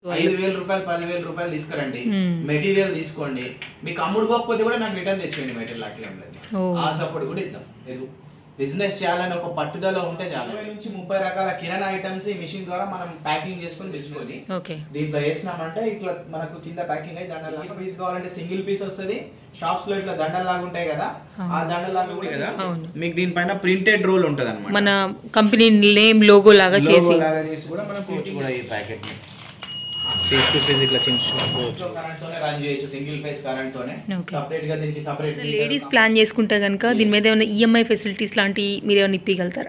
ఐదు వేల రూపాయలు పదివేల రూపాయలు తీసుకురండి Hmm. మెటీరియల్ తీసుకోండి మీకు అమ్ముడు పోకపోతే కూడా నాకు రిటర్న్ తెచ్చేయండి మెటీరియల్ అట్లా ఏం లేదు Oh. ఆ సపోర్ట్ కూడా ఇద్దాం లేదు బిజినెస్ చేయాలని ఒక పట్టుదల ఉంటే చాలు ఇరవై నుంచి ముప్పై రకాల కిరాణా ఐటమ్స్ ఈ మిషన్ ద్వారా మనం ప్యాకింగ్ చేసుకొని తీసుకొని ఓకే దీంట్లో వేసినామంటే ఇట్లా మనకు కింద ప్యాకింగ్ అయి దండలు పీస్ కావాలంటే సింగిల్ పీస్ వస్తది షాప్స్ లో ఇట్లా దండలు లాగా ఉంటాయి కదా ఆ దండలు లాగా కూడా కదా అవును. మీకు దీనిపైన ప్రింటెడ్ రోల్ ఉంటది మన కంపెనీ నేమ్ లోగో లాగా చేసి లాగా చేసి కూడా మనం ప్రింట్ కూడా ఈ ప్యాకెట్ ని పీస్ టు పీస్ ఇట్లా చించుకోవచ్చు కరెంట్ తోనే రన్ చేయొచ్చు సింగిల్ ఫేస్ కరెంట్ తోనే Okay. సపరేట్ గా దీనికి సపరేట్ లేడీస్ ప్లాన్ చేసుకుంటే కనుక దీని మీద ఏమైనా ఈఎంఐ ఫెసిలిటీస్ లాంటివి మీరు ఏమైనా ఇప్పగలుగుతారా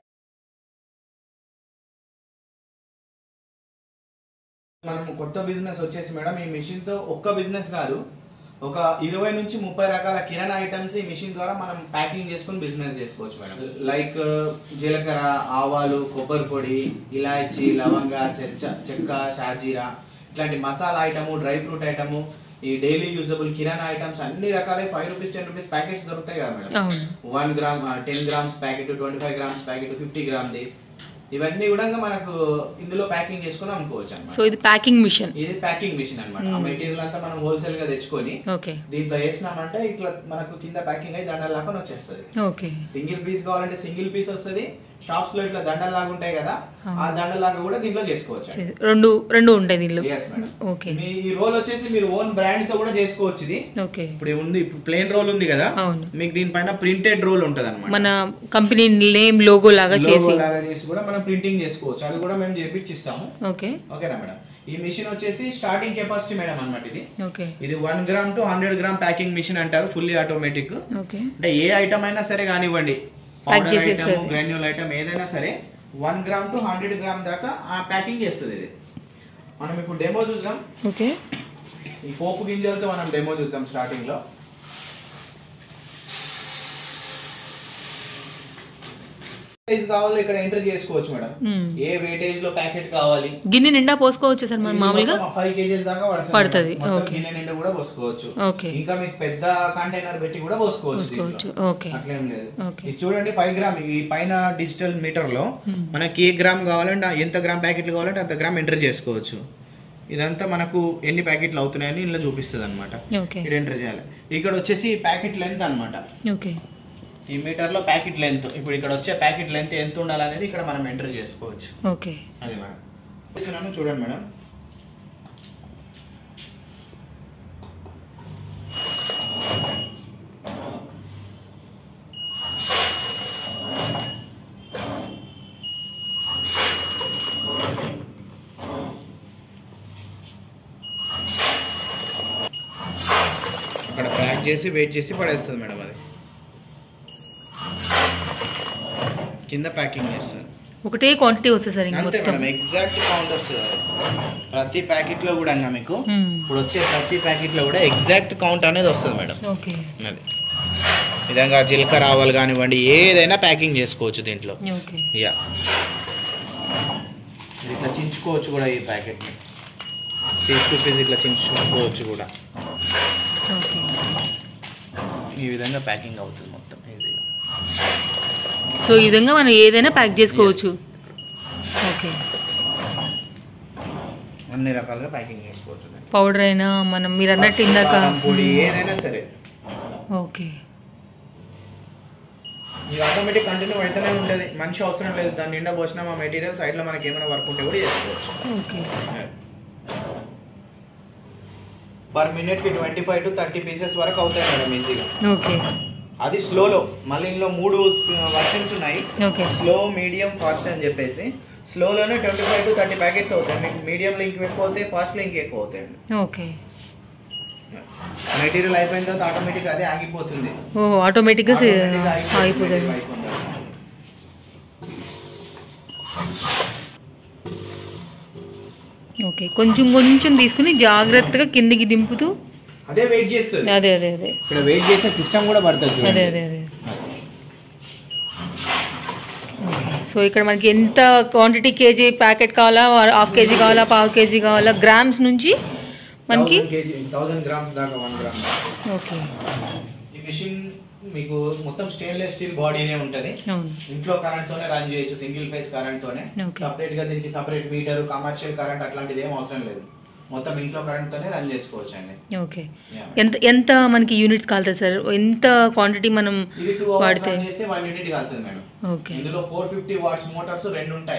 మనం కొత్త బిజినెస్ వచ్చేసి మేడం ఈ మిషన్ తో ఒక్క బిజినెస్ కాదు ఒక ఇరవై నుంచి ముప్పై రకాల కిరాణా ఐటమ్స్ ఈ మిషన్ ద్వారా మనం ప్యాకింగ్ చేసుకొని బిజినెస్ చేసుకోవచ్చు మేడం లైక్ జీలకర్ర ఆవాలు కొబ్బరి పొడి ఇలాచి లవంగ చెచ్చ చెక్క షాజీరా ఇట్లాంటి మసాలా ఐటము డ్రై ఫ్రూట్ ఐటము ఈ డైలీ యూజబుల్ కిరాణా ఐటమ్స్ అన్ని రకాల five rupees ten rupees packets దొరుకుతాయి కదా మేడం అవును one gram ten grams packet twenty five grams packet fifty గ్రామ్ది ఇవన్నీ కూడా మనకు ఇందులో ప్యాకింగ్ చేసుకొని అమ్ముకోవచ్చు సో అన్నమాట ఇది ప్యాకింగ్ మిషన్ ఇది ప్యాకింగ్ మిషన్ అన్నమాట ఆ మెటీరియల్ అంతా మనం హోల్సేల్ గా తెచ్చుకొని ఓకే దీంట్లో వేసినామంటే ఇట్లా మనకు కింద ప్యాకింగ్ అయి దండల లాగా వచ్చేస్తుంది ఓకే సింగిల్ పీస్ కావాలంటే సింగిల్ పీస్ వస్తది షాప్స్ లో ఇట్లా దండల లాగా ఉంటాయి కదా ఆ. ఆ దండల లాగా కూడా దీంట్లో చేసుకోవచ్చు రెండు రెండు ఉంటాయి దీనిలో Yes, madam. ఓకే మీ ఈ రోల్ వచ్చేసి మీరు ఓన్ బ్రాండ్ తో కూడా చేసుకోవచ్చు ఇది ఓకే ఇప్పుడు ఇది ఉంది ఇప్పుడు ప్లేన్ రోల్ ఉంది కదా అవును. మీకు దీనిపైన ప్రింటెడ్ రోల్ ఉంటది మన కంపెనీ నేమ్ లోగో లాగా చేసి లోగో లాగా చేసి కూడా మనం ప్రింటింగ్ చేసుకోవచ్చు అది కూడా మేము చేపించిస్తాము ఓకే ఓకేనా మేడం ఈ మిషన్ వచ్చేసి స్టార్టింగ్ కెపాసిటీ మేడం అన్నమాట ఇది ఓకే ఇది one gram two hundred gram packing machine అంటారు ఫుల్లీ ఆటోమేటిక్ ఓకే అంటే ఏ ఐటమ్ అయినా సరే కానివ్వండి Pack పౌడర్ ఐటమ్ చేసేస్తది. గ్రాన్యూల్ ఐటమ్ ఏదైనా సరే one gram two hundred gram దాకా ఆ ప్యాకింగ్ చేస్తుంది ఇది మనం ఇప్పుడు డెమో చూద్దాం ఓకే ఈ పోపు గింజలతో మనం డెమో చూద్దాం స్టార్టింగ్ లో సైజ్ కావాలో ఇక్కడ ఎంటర్ చేసుకోవచ్చు మేడం మ్మ్. ఏ వెయిటేజ్ లో ప్యాకెట్ కావాలి గిన్నె నిండా పోసుకోవచ్చు సార్ మనం మామూలుగా ఫైవ్ కేజీస్ దాకా పడుతుంది పడుతుంది, మేడం. మొత్తం ఓకే. గిన్నె నిండా కూడా పోసుకోవచ్చు ఓకే ఇంకా మీకు పెద్ద కంటైనర్ పెట్టి కూడా పోసుకోవచ్చు పోసుకోవచ్చు దీంట్లో. ఓకే అట్లేం లేదు ఓకే. ఇది చూడండి ఫైవ్ గ్రామ్ ఈ పైన డిజిటల్ మీటర్ లో Hmm. మనకి ఏ గ్రామ్ కావాలంటే ఎంత గ్రామ్ ప్యాకెట్లు కావాలంటే అంత గ్రామ్ ఎంటర్ చేసుకోవచ్చు ఇదంతా మనకు ఎన్ని ప్యాకెట్లు అవుతున్నాయని ఇందులో చూపిస్తుంది అనమాట ఓకే ఇది ఎంటర్ చేయాలి ఇక్కడ వచ్చేసి ప్యాకెట్ లెంత్ అన్నమాట ఓకే ఈ మీటర్ లో ప్యాకెట్ లెంత్ ఇప్పుడు ఇక్కడ వచ్చే ప్యాకెట్ లెంత్ ఎంత ఉండాలనేది ఇక్కడ మనం ఎంటర్ చేసుకోవచ్చు ఓకే అది మేడం చూస్తున్నాను చూడండి మేడం అక్కడ ప్యాక్ చేసి వెయిట్ చేసి పడేస్తుంది మేడం అది కింద ప్యాకింగ్ చేస్తుంది ఒకటే క్వాంటిటీ వస్తుంది సార్ ఇంక అంతే మొత్తం మేడం ఎగ్జాక్ట్ కౌంట్ వస్తుంది అది. ప్రతి ప్యాకెట్ లో కూడా ఇంకా మీకు మ్మ్. ఇప్పుడు వచ్చే ప్రతి ప్యాకెట్ లో కూడా ఎగ్జాక్ట్ కౌంట్ అనేది వస్తుంది మేడం ఓకే అది విధంగా జీలకర్ర ఆవాలు కానివ్వండి ఏదైనా ప్యాకింగ్ చేసుకోవచ్చు దీంట్లో ఓకే యా ఇది ఇట్లా చించుకోవచ్చు కూడా ఈ ప్యాకెట్ ని పీస్ టు పీస్ ఇట్లా చించుకోవచ్చు కూడా ఓకే ఈ విధంగా ప్యాకింగ్ అవుతుంది మొత్తం ఈజీగా సో ఈ విధంగా మనం ఏదైనా ప్యాక్ చేసుకోవచ్చు ఓకే అన్ని రకాలుగా ప్యాకింగ్ చేసుకోవచ్చు దీన్ని. పౌడర్ అయినా మనం మీరు అన్నట్టు ఇందాక కారం పొడి ఏదైనా సరే ఓకే ఇది ఆటోమేటిక్ కంటిన్యూ అయితేనే ఉంటుంది మనిషి అవసరం లేదు దాని నిండా పోసిన మా మెటీరియల్ సైడ్ లో మనకి ఏమైనా వర్క్ ఉంటే కూడా చేసుకోవచ్చు ఓకే పర్ మినిట్ కి twenty five to thirty pieces వరకు అవుతాయి మేడం ఈజీగా ఓకే అది స్లోలో మళ్ళీ ఇందులో మూడు వర్షన్స్ ఉన్నాయి ఓకే స్లో మీడియం ఫాస్ట్ అని చెప్పేసి స్లోలోనే twenty five to thirty packets అవుతాయి మీకు మీడియం లింక్ ఎక్కువ అవుతాయి ఫాస్ట్ లింక్ ఎక్కువ అవుతాయండి ఓకే మెటీరియల్ అయిపోయిన తర్వాత ఆటోమేటిక్ అదే ఆగిపోతుంది ఓ ఆటోమేటిక్గా Automatic గా అయిపోతుంది material అయిపోయిన తర్వాత. ఓకే కొంచెం కొంచెం తీసుకుని జాగ్రత్తగా కిందికి దింపుతూ అదే వెయిట్ చేస్తుంది అదే అదే అదే ఇక్కడ వెయిట్ చేసే సిస్టమ్ కూడా పడుతుంది అదే చూడండి. అదే అదే సో ఇక్కడ మనకి ఎంత క్వాంటిటీ కేజీ ప్యాకెట్ కావాలా హాఫ్ కేజీ కావాలా పావు కేజీ కావాలా గ్రామ్స్ నుంచి మనకి 1000 kg, 1000 గ్రామ్స్ దాకా వన్ గ్రామ్ ఓకే ఈ మిషన్ మీకు మొత్తం స్టెయిన్లెస్ స్టీల్ బాడీనే ఉంటది అవును ఇంట్లో కరెంట్ తోనే రన్ చేయొచ్చు సింగిల్ ఫేస్ కరెంట్ తోనే Okay. సపరేట్ గా దీనికి సపరేట్ మీటర్ కమర్షియల్ కరెంట్ అట్లాంటిది ఏం అవసరం లేదు మొత్తం ఇంట్లో కరెంట్ తోనే రన్ చేసుకోవచ్చు అండి ఓకే Yeah. ఎంత ఎంత మనకి యూనిట్స్ కాలుతుంది సార్ ఎంత క్వాంటిటీ మనం ఇది టూ అవర్స్ వాడితే రన్ చేస్తే వన్ యూనిట్ కాలుతుంది మేడం ఓకే ఇందులో ఫోర్ ఫిఫ్టీ వాట్స్ మోటార్స్ రెండు ఉంటాయి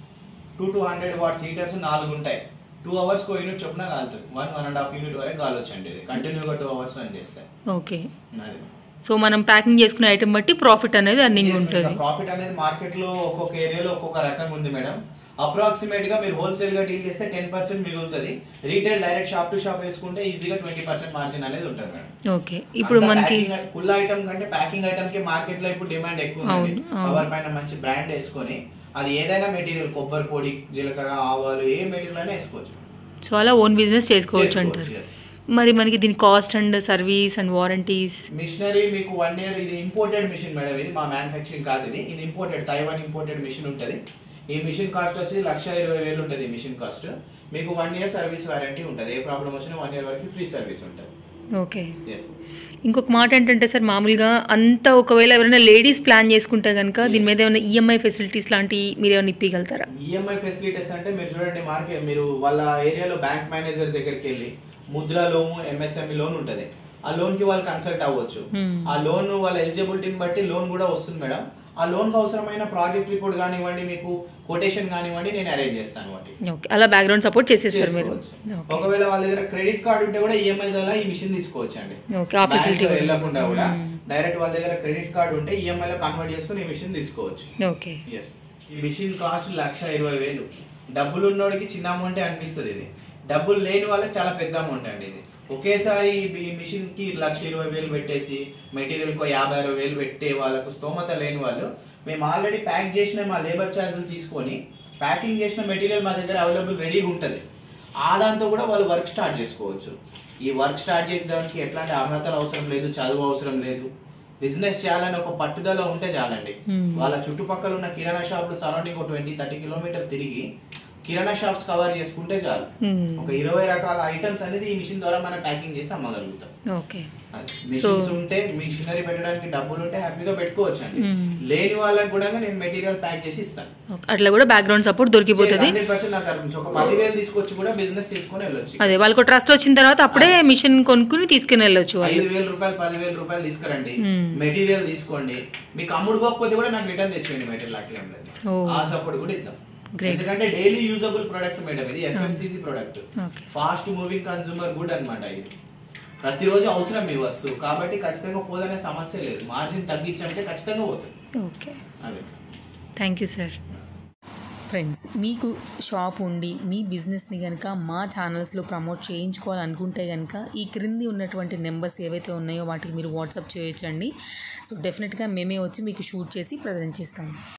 two two hundred watts heaters నాలుగు ఉంటాయి టూ అవర్స్ కో యూనిట్ చొప్పున కాలుతుంది one one and half unit వరకు కాలొచ్చండి ఇది కంటిన్యూగా టూ అవర్స్ రన్ చేస్తాయి ఓకే అది. సో మనం ప్యాకింగ్ చేసుకునే ఐటమ్ బట్టి ప్రాఫిట్ అనేది అర్నింగ్ ఉంటుంది ప్రాఫిట్ అనేది మార్కెట్ లో ఒక్కొక్క ఏరియాలో ఒక్కొక్క రకంగా ఉంది మేడం అప్రాక్సిమేట్ గా మీరు హోల్సేల్ గా డీల్ చేస్తే టెన్ పర్సెంట్ మిగులుతుంది retail direct shop to shop వేసుకుంటే ఈజీగా ట్వంటీ పర్సెంట్ మార్జిన్ అనేది ఉంటుంది మేడం ఓకే ఇప్పుడు అంతా మనకి packing- ఫుల్ ఐటమ్ కంటే ప్యాకింగ్ ఐటమ్ కి మార్కెట్ లో ఇప్పుడు డిమాండ్ ఎక్కువ ఉంది అవును, అవును. కవర్ పైన మంచి బ్రాండ్ వేసుకొని అది ఏదైనా మెటీరియల్ కొబ్బరి పొడి జీలకర్ర ఆవాలు ఏ మెటీరియల్ అయినా వేసుకోవచ్చు సో అలా ఓన్ బిజినెస్ చేసుకోవచ్చు అంటారు yes. మరి మనకి దీని cost and service and warranties machinery మీకు వన్ ఇయర్ ఇది ఇంపోర్టెడ్ మిషన్ మేడం ఇది మా మ్యానుఫ్యాక్చరింగ్ కాదు ఇది ఇది ఇంపోర్టెడ్ తైవాన్ ఇంపోర్టెడ్ మిషన్ ఉంటుంది ఈ మిషన్ కాస్ట్ వచ్చి లక్ష ఇరవై వేలు ఉంటుంది ఈ మిషన్ కాస్ట్ మీకు వన్ ఇయర్ సర్వీస్ వారంటీ ఉంటుంది ఏ ప్రాబ్లం వచ్చినా వన్ ఇయర్ వరకు ఫ్రీ సర్వీస్ ఉంటుంది ఓకే ఎస్ ఇంకొక మాట ఏంటంటే సార్ మామూలుగా అంతా ఒకవేళ ఎవరైనా లేడీస్ ప్లాన్ చేసుకుంటే కనుక దీని మీద ఏమైనా ఈఎంఐ ఫెసిలిటీస్ లాంటివి మీరు ఏమైనా ఇప్పగలుగుతారా ఈఎంఐ ఫెసిలిటీస్ అంటే మీరు చూడండి మార్కెట్ మీరు వాళ్ళ ఏరియాలో బ్యాంక్ మేనేజర్ దగ్గరికి వెళ్ళి ముద్ర లోన్ ఎంఎస్ఎంఈ లోన్ ఉంటుంది ఆ లోన్ కి వాళ్ళు కన్సల్ట్ అవ్వచ్చు Hmm. ఆ లోన్ వాళ్ళ ఎలిజిబిలిటీని బట్టి లోన్ కూడా వస్తుంది మేడం ఆ లోన్ కి అవసరమైన ప్రాజెక్ట్ రిపోర్ట్ కానివ్వండి మీకు కొటేషన్ కానివ్వండి నేను అరేంజ్ చేస్తాను వాటి ఓకే అలా బ్యాక్గ్రౌండ్ సపోర్ట్ చేసేస్తారు మీరు చేసుకోవచ్చు. ఓకే ఒకవేళ వాళ్ళ దగ్గర క్రెడిట్ కార్డు ఉంటే కూడా ఈఎంఐ ద్వారా ఈ మిషన్ తీసుకోవచ్చు అండి ఓకే ఆ ఫెసిలిటీ వెళ్ళకుండా కూడా డైరెక్ట్ వాళ్ళ దగ్గర క్రెడిట్ కార్డు ఉంటే ఈఎంఐ లో కన్వర్ట్ చేసుకుని ఈ మిషన్ తీసుకోవచ్చు ఓకే ఎస్ ఈ మిషన్ కాస్ట్ లక్ష ఇరవై వేలు డబ్బులు ఉన్నోడికి చిన్న అమౌంట్ అనిపిస్తుంది ఇది డబ్బులు లేని వాళ్ళకి చాలా పెద్ద అమౌంట్ అండి ఇది ఒకేసారి ఈ మిషన్ కి లక్ష ఇరవై వేలు పెట్టేసి మెటీరియల్ కో యాభై అరవై వేలు పెట్టే వాళ్ళకు స్తోమత లేని వాళ్ళు మేము ఆల్రెడీ ప్యాక్ చేసిన మా లేబర్ ఛార్జీలు తీసుకొని ప్యాకింగ్ చేసిన మెటీరియల్ మా దగ్గర అవైలబుల్ రెడీగా ఉంటుంది ఆ దాంతో కూడా వాళ్ళు వర్క్ స్టార్ట్ చేసుకోవచ్చు ఈ వర్క్ స్టార్ట్ చేసేదానికి ఎట్లాంటి అర్హతలు అవసరం లేదు చదువు అవసరం లేదు బిజినెస్ చేయాలని ఒక పట్టుదల ఉంటే చాలండి Hmm. వాళ్ళ చుట్టుపక్కల ఉన్న కిరాణా షాపులు సరౌండింగ్ ఒక ట్వంటీ థర్టీ కిలోమీటర్ తిరిగి కిరాణా షాప్స్ కవర్ చేసుకుంటే చాలు ఒక ఇరవై రకాల ఐటమ్స్ అనేది ఈ మిషన్ ద్వారా మనం ప్యాకింగ్ చేసి అమ్మగలుగుతాం ఓకే మిషన్స్ ఉంటే మిషనరీ పెట్టడానికి డబ్బులు ఉంటే హ్యాపీగా పెట్టుకోవచ్చు అండి Hmm. లేని వాళ్ళకి కూడా నేను మెటీరియల్ ప్యాక్ చేసి ఇస్తాను అట్లా కూడా బ్యాక్గ్రౌండ్ సపోర్ట్ దొరికిపోతుంది హండ్రెడ్ పర్సెంట్ నా తరపు నుంచి ఒక పదివేలు తీసుకొచ్చి కూడా బిజినెస్ తీసుకొని వెళ్ళొచ్చు అదే వాళ్ళకు ట్రస్ట్ వచ్చిన తర్వాత అప్పుడే మిషన్ కొనుక్కుని తీసుకుని వెళ్ళొచ్చు వాళ్ళు ఐదు వేల రూపాయలు పదివేల రూపాయలు తీసుకురండి Hmm. మెటీరియల్ తీసుకోండి మీకు అమ్ముడు పోకపోతే కూడా నాకు రిటర్న్ తెచ్చేయండి మెటీరియల్ అట్లేం లేదు Oh. ఆ సపోర్ట్ కూడా ఇద్దాం Great. ఎందుకంటే డైలీ యూజబుల్ ప్రొడక్ట్ మేడం ఇది FMCG product okay fast moving consumer good అన్నమాట ఇది ప్రతిరోజు అవసరం మీ వస్తువు కాబట్టి ఖచ్చితంగా పోదనే సమస్య లేదు మార్జిన్ తగ్గించంటే ఖచ్చితంగా పోతుంది ఓకే అదే థ్యాంక్ యూ సార్ ఫ్రెండ్స్ మీకు షాప్ ఉండి మీ బిజినెస్ని కనుక మా ఛానల్స్లో ప్రమోట్ చేయించుకోవాలనుకుంటే కనుక ఈ క్రింది ఉన్నటువంటి నెంబర్స్ ఏవైతే ఉన్నాయో వాటికి మీరు వాట్సాప్ చేయొచ్చండి సో డెఫినెట్గా మేమే వచ్చి మీకు షూట్ చేసి ప్రజెంట్ చేస్తాము